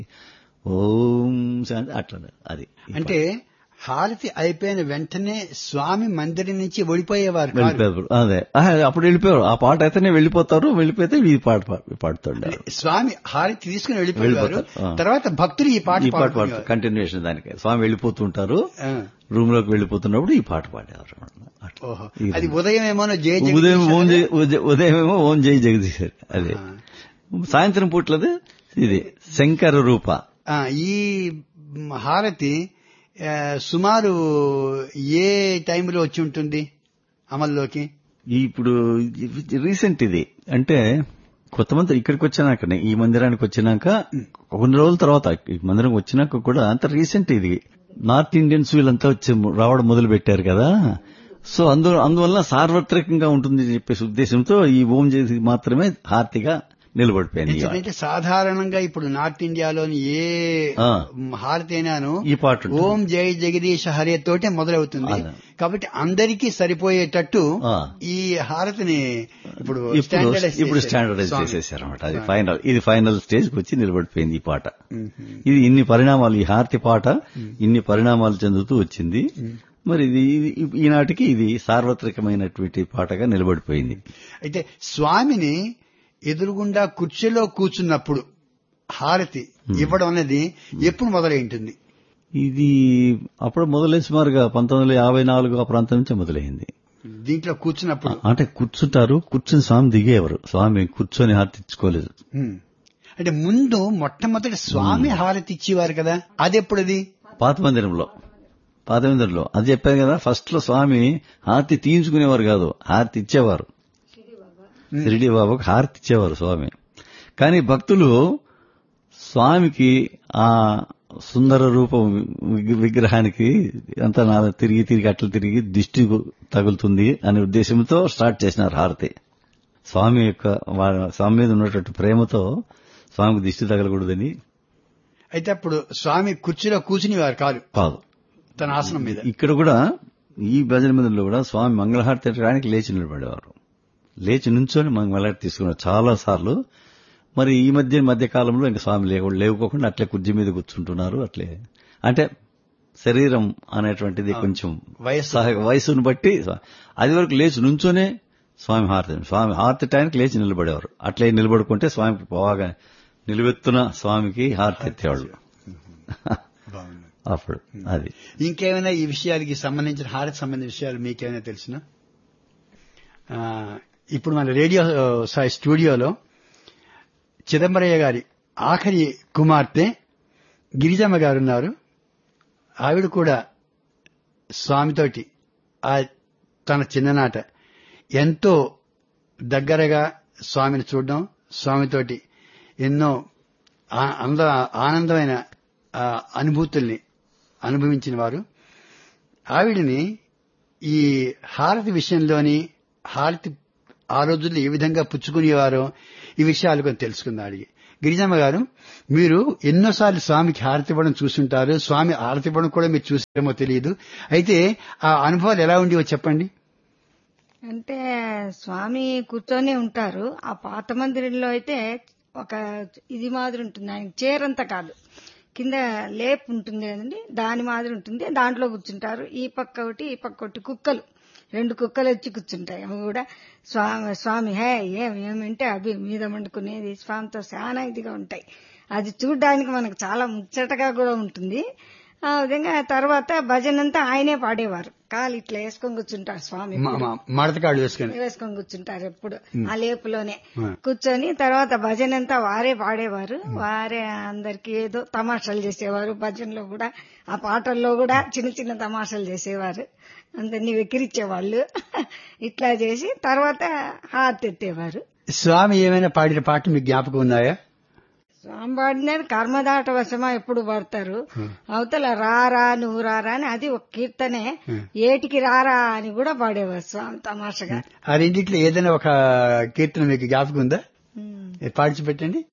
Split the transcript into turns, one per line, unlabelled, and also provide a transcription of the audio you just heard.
ఓం శాంతి అట్లా అది
అంటే హారతి అయిపోయిన వెంటనే స్వామి మందిరం నుంచి వెళ్ళిపోయేవారు కాదు.
వెళ్ళిపోయారు అదే ఆ, అప్పుడు వెళ్ళిపోయారు ఆ పాట అయితేనే వెళ్ళిపోతారు వెళ్ళిపోతే ఈ పాట పా- పాడుతుండారు
స్వామి హారతి తీసుకుని వెళ్ళిపోయారు
వెళ్ళిపోతారు, ఆ.
తర్వాత భక్తులు ఈ పాట
ఈ పాట పాడు
పాడుకునేవారు.
కంటిన్యూషన్ దానికి స్వామి వెళ్ళిపోతుంటారు
ఆ.
రూమ్ లోకి వెళ్ళిపోతున్నప్పుడు ఈ పాట పాడేవారు అట్లా.
ఓహో
ఈ
అది ఉదయం ఏమోనో జయ జగదీశ్
ఉదయం ఓం
అని-
జై ఉదయం- ఉదయం ఏమో ఓం జై జగదీశ్వరి అదే సాయంత్రం పూట్లది ఇది శంకర రూప
ఆ, ఈ మ్, హారతి ఆ, సుమారు ఏ టైంలో వచ్చి ఉంటుంది అమల్లోకి
ఇప్పుడు రీసెంట్ ఇది అంటే కొత్త మంది ఇక్కడికి వచ్చినాకనే ఈ మందిరానికి వచ్చినాక కొన్ని రోజుల తర్వాత ఈ మందిరం వచ్చినాక కూడా అంత రీసెంట్ ఇది నార్త్ ఇండియన్స్ వీళ్ళంతా వచ్చి రావడం మొదలు పెట్టారు కదా సో అందు అందువల్ల సార్వత్రికంగా ఉంటుంది అని చెప్పేసి ఉద్దేశంతో ఈ ఓం చేసి మాత్రమే హార్తిగా నిలబడిపోయింది ఈ
ఎందుకంటే సాధారణంగా ఇప్పుడు నార్త్ ఇండియాలోని ఏ
ఆ.
మ్, హారతి అయినాను
ఈ పాట ఉంటుంది.
ఓం జై జగదీశ హరే తోటే మొదలవుతుంది
అదే.
కాబట్టి అందరికీ సరిపోయేటట్టు
ఆ.
ఈ హారతిని ఇప్పుడు
ఇప్పుడు
standardize
ఇప్పుడు
చేశారు.
స్టాండర్డైజ్
స్వామి.
చేసేసారు అనమాట అది ఫైనల్ ఇది ఫైనల్ స్టేజ్ కి వచ్చి నిలబడిపోయింది ఈ పాట ఇది ఇన్ని పరిణామాలు ఈ హారతి పాట ఇన్ని పరిణామాలు చెందుతూ వచ్చింది మరి ఇది ఇది- ఈనాటికి ఇది సార్వత్రికమైనటువంటి పాటగా నిలబడిపోయింది
అయితే స్వామిని ఎదురుగుండా కుర్చీలో కూర్చున్నప్పుడు హారతి ఇవ్వడం అనేది ఎప్పుడు మొదలైంటుంది
ఇది అప్పుడు మొదలైన సుమారుగా పంతొమ్మిది వందల యాభై నాలుగు ఆ ప్రాంతం నుంచి మొదలైంది
దీంట్లో కూర్చున్నప్పుడు
అంటే కూర్చుంటారు కూర్చుని స్వామి దిగేవారు స్వామి కూర్చొని హారతి ఇచ్చుకోలేదు
హ్మ్. అంటే ముందు మొట్టమొదటి స్వామి హారతి ఇచ్చేవారు కదా అది ఎప్పుడది
పాత మందిరంలో పాత మందిరంలో అది చెప్పాను కదా ఫస్ట్ లో స్వామి హారతి తీయించుకునేవారు కాదు హారతి ఇచ్చేవారు షిరిడి బాబాకు హారతి ఇచ్చేవారు స్వామి కానీ భక్తులు స్వామికి ఆ సుందర రూపం విగ్- విగ్రహానికి అంతా నా తిరిగి తిరిగి అట్లా తిరిగి దిష్టి తగులుతుంది అనే ఉద్దేశంతో స్టార్ట్ చేసినారు హారతి స్వామి యొక్క వా- స్వామి మీద ఉన్నటువంటి ప్రేమతో స్వామికి దిష్టి తగలకూడదని
అయితే అప్పుడు స్వామి కుర్చీలో కూర్చునేవారు కాదు
కాదు
తన ఆసనం మీద
ఇక్కడ కూడా ఈ భజన మందిరంలో కూడా స్వామి మంగళహారతి ఎట్టడానికి లేచి నిలబడేవారు లేచి నుంచొని మంగళహారతి తీసుకున్నారు చాలా సార్లు మరి ఈ మధ్య మధ్య కాలంలో ఇంకా స్వామి లేవు లేవుకోకుండా అట్లే కుర్జీ మీద కూర్చుంటున్నారు అట్లే అంటే శరీరం అనేటువంటిది కొంచెం
వయస్సు
సహ- వయసును బట్టి స్వా- అది వరకు లేచి నుంచోనే స్వామి హారతి స్వామి హారతి టైంకి లేచి నిలబడేవారు అట్లే నిలబడుకుంటే స్వామికి బాగా నిలువెత్తున స్వామికి హారతి ఎత్తేవాళ్ళు
బాగుంది.
అప్పుడు అది
ఇంకేమైనా ఈ విషయాలకి సంబంధించిన హారతి సంబంధించిన విషయాలు మీకేమైనా తెలిసిన ఇప్పుడు మన రేడియో సాయి స్టూడియోలో చిదంబరయ్య గారి ఆఖరి కుమార్తె గిరిజమ్మ గారు ఉన్నారు ఆవిడ కూడా స్వామితోటి ఆ తన చిన్ననాట ఎంతో దగ్గరగా స్వామిని చూడడం స్వామితోటి ఎన్నో ఆ- అంద ఆనందమైన ఆ, అనుభూతుల్ని అనుభవించిన వారు ఆవిడని ఈ హారతి విషయంలోని హారతి ఆ రోజుల్లో ఏ విధంగా పుచ్చుకునేవారో ఈ విషయాలు కొంచెం తెలుసుకుందాం అడిగి గిరిజమ్మ గారు మీరు ఎన్నోసార్లు స్వామికి హారతి ఇవ్వడం చూస్తుంటారు స్వామి హారతి ఇవ్వడం కూడా మీరు చూసారేమో తెలియదు అయితే ఆ అనుభవాలు ఎలా ఉండేవో చెప్పండి
అంటే స్వామి కూర్చొని ఉంటారు ఆ పాత మందిరంలో అయితే ఒక ఇది మాదిరి ఉంటుంది ఆయనకి చీరంతా కాదు కింద లేప్ ఉంటుంది కదండి దాని మాదిరి ఉంటుంది దాంట్లో కూర్చుంటారు ఈ పక్క ఒకటి ఈ పక్క ఒకటి కుక్కలు రెండు కుక్కలు వచ్చి కూర్చుంటాయి అవి కూడా స్వామి స్వామి హే ఏం ఏమంటే అవి మీద వండుకునేది స్వామితో చాలా ఇదిగా ఉంటాయి అది చూడడానికి మనకు చాలా ముచ్చటగా కూడా ఉంటుంది ఆ విధంగా తర్వాత భజన అంతా ఆయనే పాడేవారు కాలు ఇట్లా వేసుకొని కూర్చుంటారు స్వామి
మ- మ- మడతకాడు వేసుకొని
వేసుకొని కూర్చుంటారు ఎప్పుడు ఆ లేపులోనే
ఆ.
కూర్చొని తర్వాత భజన అంతా వారే పాడేవారు వారే అందరికి ఏదో తమాషాలు చేసేవారు భజనలో కూడా ఆ పాటల్లో కూడా చిన్న చిన్న తమాషాలు చేసేవారు అందరినీ వెక్కిరించేవాళ్ళు ఇట్లా చేసి తర్వాత హారతి ఎత్తేవారు
స్వామి ఏమైనా పాడిన పాట మీకు జ్ఞాపకం ఉన్నాయా
స్వామి పాడినది కర్మదాట వశమా ఎప్పుడు పాడతారు అవతల రారా నువ్వు రారా అని అది ఒక కీర్తనే ఏటికి రారా అని కూడా పాడేవారు స్వామి తమాషగా
ఆ రెండిట్లో ఏదైనా ఒక కీర్తన మీకు జ్ఞాపకం ఉందా
ఉమ్.
పాడిచి పెట్టండి